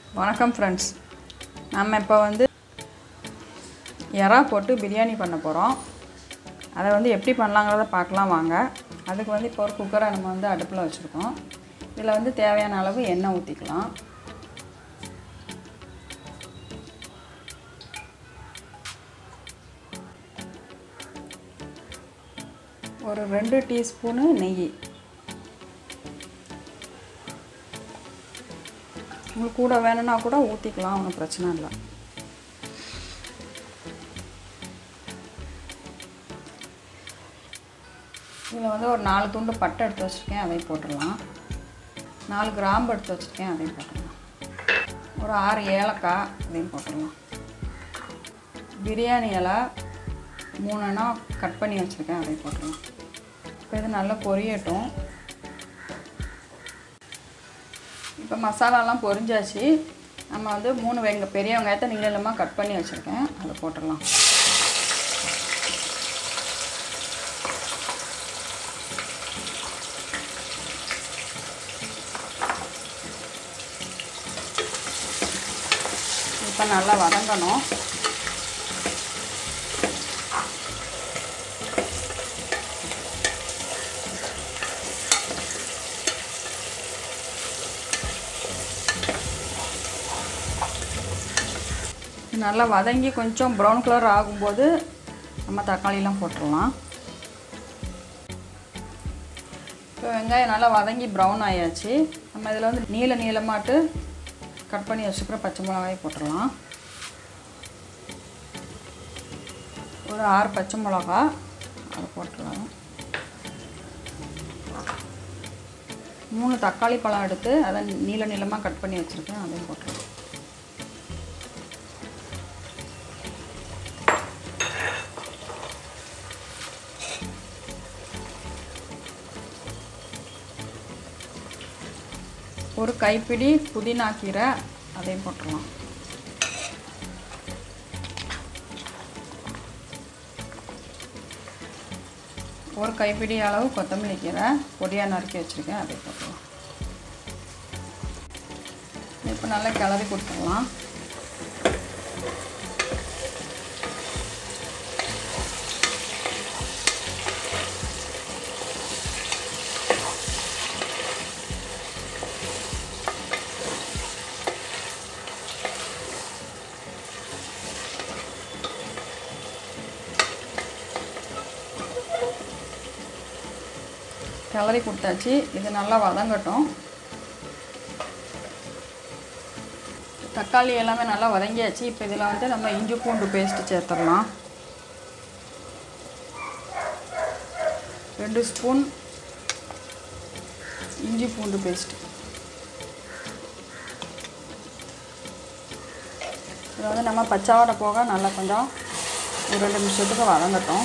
வணக்கம் ஃப்ரெண்ட்ஸ் நம்ம இப்போ வந்து எறா போட்டு பிரியாணி பண்ண போகிறோம் அதை வந்து எப்படி பண்ணலாங்கிறத பார்க்கலாம் வாங்க அதுக்கு வந்து இப்போ ஒரு குக்கரை நம்ம வந்து அடுப்பில் வச்சுருக்கோம் இதில் வந்து தேவையான அளவு எண்ணெய் ஊற்றிக்கலாம் ஒரு ரெண்டு டீஸ்பூனு நெய் உங்களுக்கு கூட வேணும்னா கூட ஊற்றிக்கலாம் ஒன்றும் பிரச்சனை இல்லை இதில் வந்து ஒரு நாலு துண்டு பட்டை எடுத்து வச்சுருக்கேன் அதையும் போட்டுடலாம் நாலு கிராம்பு எடுத்து வச்சுருக்கேன் அதையும் போட்டுடலாம் ஒரு ஆறு ஏலக்காய் அதையும் போட்டுடலாம் பிரியாணி இலை மூணுனா கட் பண்ணி வச்சுருக்கேன் அதையும் போட்டுடலாம் இப்போ இது நல்லா பொரியட்டும் இப்போ மசாலாலாம் பொரிஞ்சாச்சு நம்ம வந்து மூணு வெங்க பெரிய வெங்காயத்தை நீளமாக கட் பண்ணி வச்சுருக்கேன் அதை போட்டுடலாம் இப்போ நல்லா வதங்கணும் நல்லா வதங்கி கொஞ்சம் ப்ரௌன் கலர் ஆகும்போது நம்ம தக்காளிலாம் போட்டுடலாம் இப்போ வெங்காயம் நல்லா வதங்கி ப்ரௌன் ஆயாச்சு நம்ம இதில் வந்து நீல நீளமாட்டு கட் பண்ணி வச்சுக்கிற பச்சை மிளகாய் போட்டுடலாம் ஒரு ஆறு பச்சை மிளகா அதை போட்டுடலாம் மூணு தக்காளி பழம் எடுத்து அதை நீல நீளமாக கட் பண்ணி வச்சுருக்கேன் அதையும் போட்டுடலாம் ஒரு கைப்பிடி புதினா கீரை அதையும் போட்டுடலாம் ஒரு கைப்பிடி அளவு கொத்தமல்லி கீரை பொடியாக நறுக்கி வச்சுருக்கேன் அதை போட்டுடலாம் இப்போ நல்லா கிளறி கொடுத்துடலாம் கிளறி கொடுத்தாச்சு இது நல்லா வதங்கட்டும் தக்காளி எல்லாமே நல்லா வதங்கியாச்சு இப்போ இதில் வந்து நம்ம இஞ்சி பூண்டு பேஸ்ட்டு சேர்த்துடலாம் ரெண்டு ஸ்பூன் இஞ்சி பூண்டு பேஸ்ட் இதில் வந்து நம்ம பச்சாவடை போக நல்லா கொஞ்சம் ஒரு ரெண்டு நிமிஷத்துக்கு வதங்கட்டும்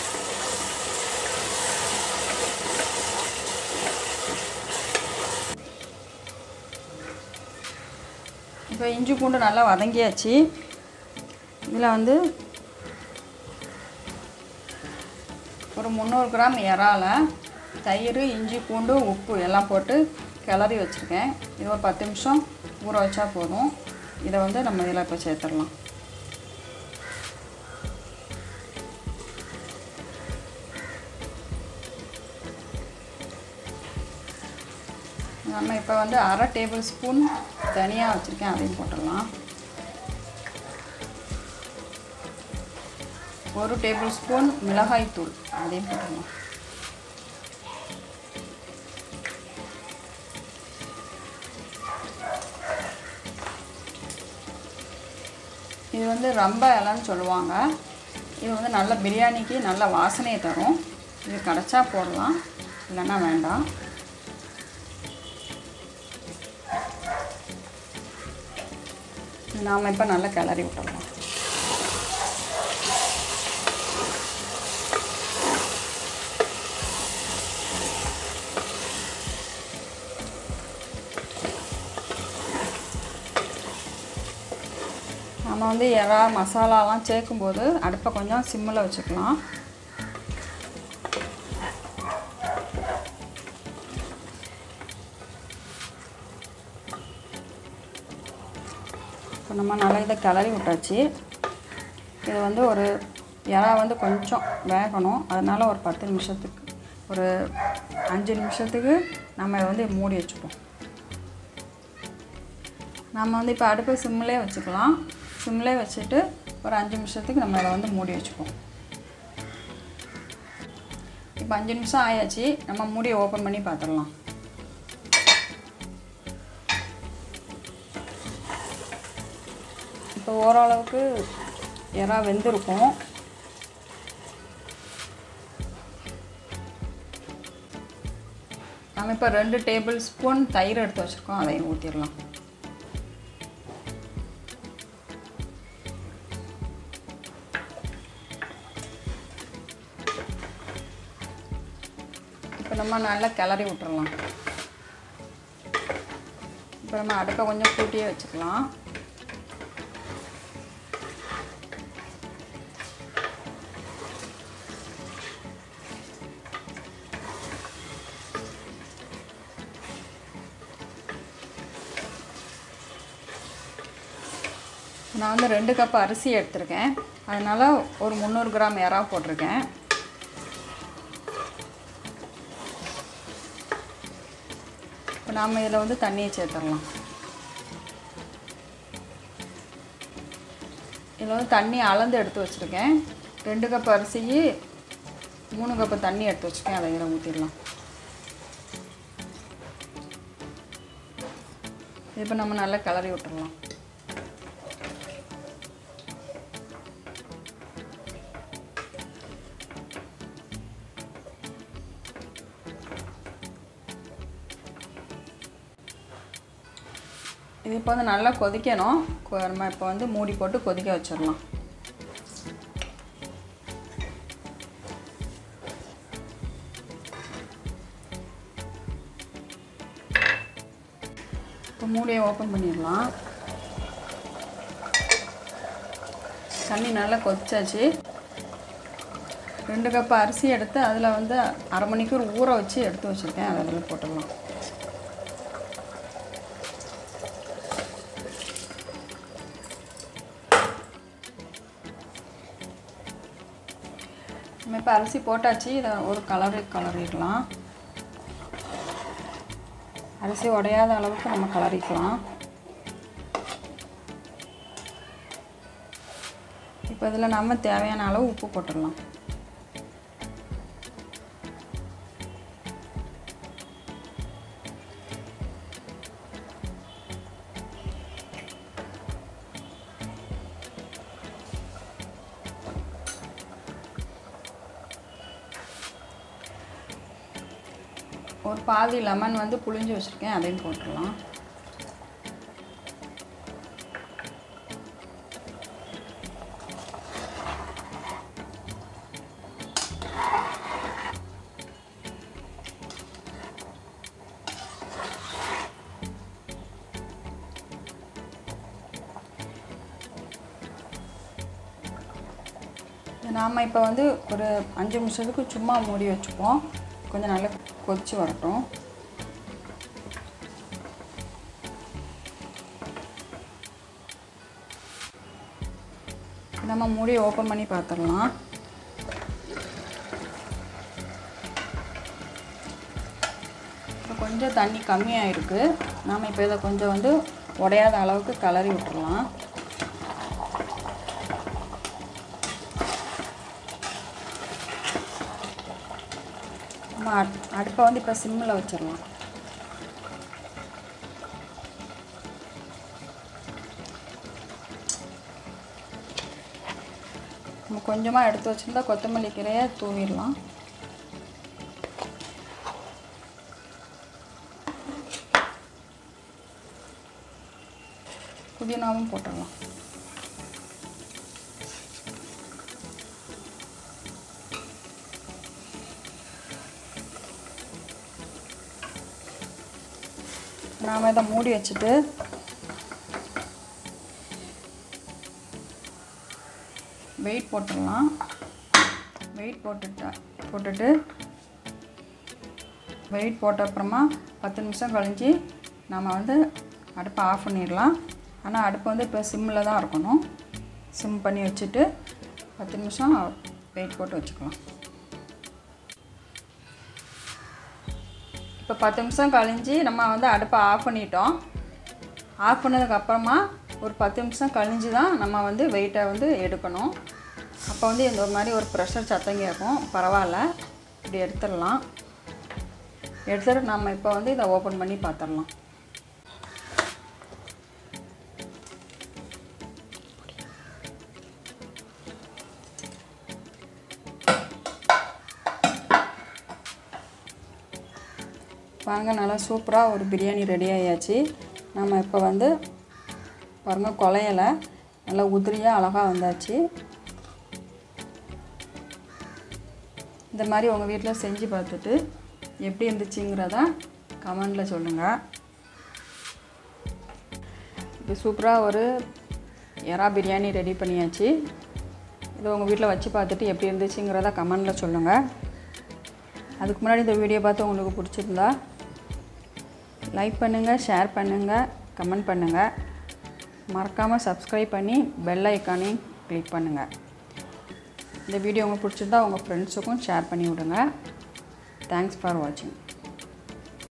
இப்போ இஞ்சி பூண்டு நல்லா வதங்கியாச்சு இதில் வந்து ஒரு முந்நூறு கிராம் இறால தயிர் இஞ்சி பூண்டு உப்பு எல்லாம் போட்டு கிளறி வச்சுருக்கேன் இது ஒரு பத்து நிமிஷம் ஊற வச்சா போதும் இதை வந்து நம்ம இதில் இப்போ சேர்த்துடலாம் நம்ம இப்போ வந்து அரை டேபிள் ஸ்பூன் தனியாக வச்சுருக்கேன் அதையும் போட்டுடலாம் ஒரு டேபிள் ஸ்பூன் மிளகாய் தூள் அதையும் போட்டுடலாம் இது வந்து ரம்ப இலைன்னு சொல்லுவாங்க இது வந்து நல்ல பிரியாணிக்கு நல்ல வாசனையை தரும் இது கிடச்சா போடலாம் இல்லைன்னா வேண்டாம் நாம் இப்போ நல்லா கிளறி விட்டுடலாம் நம்ம வந்து எறா மசாலாலாம் சேர்க்கும்போது அடுப்பை கொஞ்சம் சிம்மில் வச்சுக்கலாம் நம்ம நல்லா இதை கிளறி விட்டாச்சு இது வந்து ஒரு இறா வந்து கொஞ்சம் வேகணும் அதனால் ஒரு பத்து நிமிஷத்துக்கு ஒரு அஞ்சு நிமிஷத்துக்கு நம்ம இதை வந்து மூடி வச்சுப்போம் நம்ம வந்து இப்போ அடுப்பு சிம்மிலே வச்சுக்கலாம் சிம்மிலே வச்சுட்டு ஒரு அஞ்சு நிமிஷத்துக்கு நம்ம இதை வந்து மூடி வச்சுப்போம் இப்போ அஞ்சு நிமிஷம் ஆயாச்சு நம்ம மூடியை ஓப்பன் பண்ணி பார்த்துடலாம் இப்போ ஓரளவுக்கு இறா வெந்திருக்கும் நம்ம இப்போ ரெண்டு டேபிள் ஸ்பூன் தயிர் எடுத்து வச்சுருக்கோம் அதையும் ஊற்றிடலாம் இப்போ நம்ம நல்லா கிளறி விட்டுறலாம் இப்போ நம்ம அடுப்பை கொஞ்சம் கூட்டியே வச்சுக்கலாம் நான் வந்து ரெண்டு கப் அரிசி எடுத்திருக்கேன் அதனால் ஒரு முந்நூறு கிராம் இறா போட்டிருக்கேன் இப்போ நாம் இதில் வந்து தண்ணியை சேர்த்துடலாம் இதில் வந்து தண்ணி அளந்து எடுத்து வச்சுருக்கேன் ரெண்டு கப் அரிசி மூணு கப்பு தண்ணி எடுத்து வச்சுருக்கேன் அதை இதில் ஊற்றிடலாம் இப்போ நம்ம நல்லா கிளறி விட்டுறலாம் இது இப்போ வந்து நல்லா கொதிக்கணும் கொ- நம்ம இப்போ வந்து மூடி போட்டு கொதிக்க வச்சிடலாம் இப்போ மூடியை ஓப்பன் பண்ணிடலாம் தண்ணி நல்லா கொதிச்சாச்சு ரெண்டு கப் அரிசி எடுத்து அதில் வந்து அரை மணிக்கூர் ஊற வச்சு எடுத்து வச்சுருக்கேன் அதை அதில் போட்டுடலாம் நம்ம இப்போ அரிசி போட்டாச்சு இதை ஒரு கலரு கலரிடலாம் அரிசி உடையாத அளவுக்கு நம்ம கலரிக்கலாம் இப்போ இதில் நம்ம தேவையான அளவு உப்பு போட்டுடலாம் ஒரு பாதி லெமன் வந்து புழிஞ்சு வச்சுருக்கேன் அதையும் போட்டுடலாம் நாம் இப்போ வந்து ஒரு அஞ்சு நிமிஷத்துக்கு சும்மா மூடி வச்சுப்போம் கொஞ்சம் நல்லா கொதிச்சு வரட்டும் நம்ம மூடி ஓப்பன் பண்ணி பார்த்துடலாம் இப்போ கொஞ்சம் தண்ணி கம்மியாக இருக்குது நாம் இப்போ இதை கொஞ்சம் வந்து உடையாத அளவுக்கு கலரி விட்டுறலாம் நம்ம அட்- அடுப்பை வந்து இப்போ சிம்மில் வச்சிடலாம் நம்ம கொஞ்சமாக எடுத்து வச்சுருந்தா கொத்தமல்லி கீரையை தூவிடலாம் புதினாவும் போட்டுடலாம் நாம் இதை மூடி வச்சுட்டு வெயிட் போட்டுடலாம் வெயிட் போட்டுட்டா போட்டுட்டு வெயிட் போட்ட அப்புறமா பத்து நிமிஷம் கழிஞ்சு நம்ம வந்து அடுப்பை ஆஃப் பண்ணிடலாம் ஆனால் அடுப்பு வந்து இப்போ சிம்மில் தான் இருக்கணும் சிம் பண்ணி வச்சுட்டு பத்து நிமிஷம் வெயிட் போட்டு வச்சுக்கலாம் இப்போ பத்து நிமிஷம் கழிஞ்சு நம்ம வந்து அடுப்பை ஆஃப் பண்ணிட்டோம் ஆஃப் பண்ணதுக்கப்புறமா ஒரு பத்து நிமிஷம் கழிஞ்சு தான் நம்ம வந்து வெயிட்டை வந்து எடுக்கணும் அப்போ வந்து இந்த மாதிரி ஒரு ப்ரெஷர் சத்தம் கேட்கும் பரவாயில்ல இப்படி எடுத்துடலாம் எடுத்துட்டு நம்ம இப்போ வந்து இதை ஓப்பன் பண்ணி பார்த்துடலாம் பாருங்க நல்லா சூப்பராக ஒரு பிரியாணி ரெடி ஆயாச்சு நம்ம இப்போ வந்து பாருங்க குலையலை நல்லா உதிரியாக அழகாக வந்தாச்சு இந்த மாதிரி உங்கள் வீட்டில் செஞ்சு பார்த்துட்டு எப்படி இருந்துச்சுங்கிறத கமெண்டில் சொல்லுங்கள் இப்போ சூப்பராக ஒரு எறா பிரியாணி ரெடி பண்ணியாச்சு இது உங்கள் வீட்டில் வச்சு பார்த்துட்டு எப்படி இருந்துச்சுங்கிறத கமெண்டில் சொல்லுங்கள் அதுக்கு முன்னாடி இந்த வீடியோ பார்த்து உங்களுக்கு பிடிச்சிருந்தா லைக் பண்ணுங்கள் ஷேர் பண்ணுங்கள் கமெண்ட் பண்ணுங்கள் மறக்காமல் சப்ஸ்கிரைப் பண்ணி பெல் ஐக்கானையும் கிளிக் பண்ணுங்கள் இந்த வீடியோ உங்களுக்கு பிடிச்சிருந்தா உங்கள் ஃப்ரெண்ட்ஸுக்கும் ஷேர் பண்ணி விடுங்க தேங்க்ஸ் ஃபார் வாட்சிங்